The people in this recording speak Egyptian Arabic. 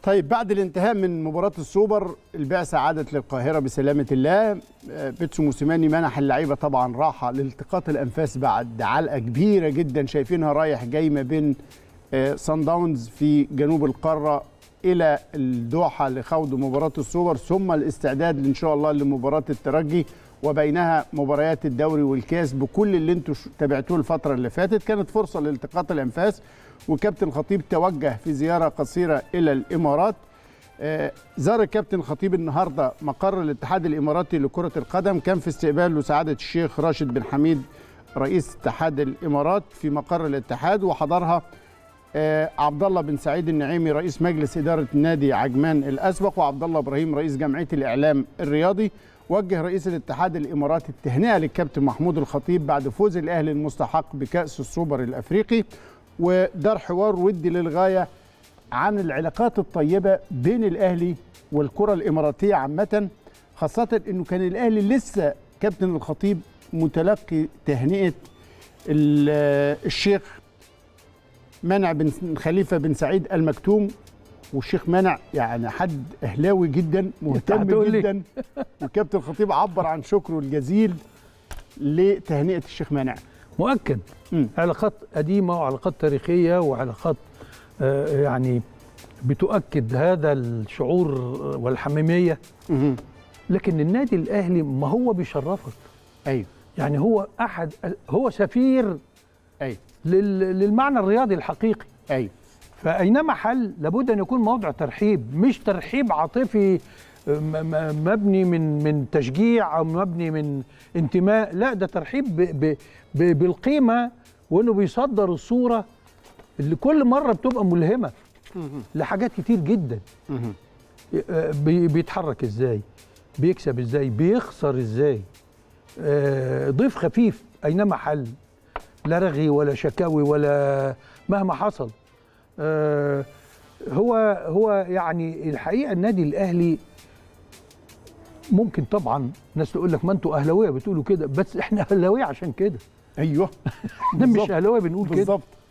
طيب بعد الانتهاء من مباراة السوبر البعثة عادت للقاهرة بسلامة الله آه، بيتسو موسيماني منح اللعيبة طبعا راحة لالتقاط الأنفاس بعد علقة كبيرة جدا شايفينها رايح جاي ما بين آه، صن داونز في جنوب القارة إلى الدوحة لخوض مباراة السوبر ثم الاستعداد إن شاء الله لمباراة الترجي وبينها مباريات الدوري والكاس بكل اللي انتم تابعتوه الفترة اللي فاتت كانت فرصة لالتقاط الأنفاس وكابتن خطيب توجه في زيارة قصيرة إلى الإمارات آه، زار الكابتن خطيب النهارده مقر الاتحاد الاماراتي لكره القدم كان في استقبال لسعاده الشيخ راشد بن حميد رئيس اتحاد الامارات في مقر الاتحاد وحضرها آه، عبد الله بن سعيد النعيمي رئيس مجلس اداره نادي عجمان الاسبق وعبد الله ابراهيم رئيس جمعيه الاعلام الرياضي وجه رئيس الاتحاد الاماراتي التهنئه للكابتن محمود الخطيب بعد فوز الاهلي المستحق بكاس السوبر الافريقي ودار حوار ودي للغايه عن العلاقات الطيبه بين الاهلي والكره الاماراتيه عامه خاصه انه كان الاهلي لسه كابتن الخطيب متلقي تهنئه ال- الشيخ منع بن خليفه بن سعيد المكتوم والشيخ منع يعني حد اهلاوي جدا مهتم هتقول لي. جدا وكابتن الخطيب عبر عن شكره الجزيل لتهنئه الشيخ منع مؤكد مم. علاقات قديمه وعلاقات تاريخيه وعلاقات آه، يعني بتؤكد هذا الشعور والحميميه مهم. لكن النادي الاهلي ما هو بيشرفك ايوه يعني هو احد هو سفير ايوه لل- للمعنى الرياضي الحقيقي ايوه فاينما حل لابد ان يكون موضع ترحيب مش ترحيب عاطفي م- م- مبني من من تشجيع او مبني من انتماء لا ده ترحيب ب ب ب بالقيمه وانه بيصدر الصوره اللي كل مره بتبقى ملهمه لحاجات كتير جدا مهم. آه، بي- بيتحرك ازاي بيكسب ازاي بيخسر ازاي آه، ضيف خفيف اينما حل لا رغي ولا شكاوي ولا مهما حصل آه، هو هو يعني الحقيقه النادي الاهلي ممكن طبعا ناس تقول لك ما انتوا اهلاويه بتقولوا كده بس احنا اهلاويه عشان كده ايوه احنا مش بالظبط. اهلاويه بنقول كده بالظبط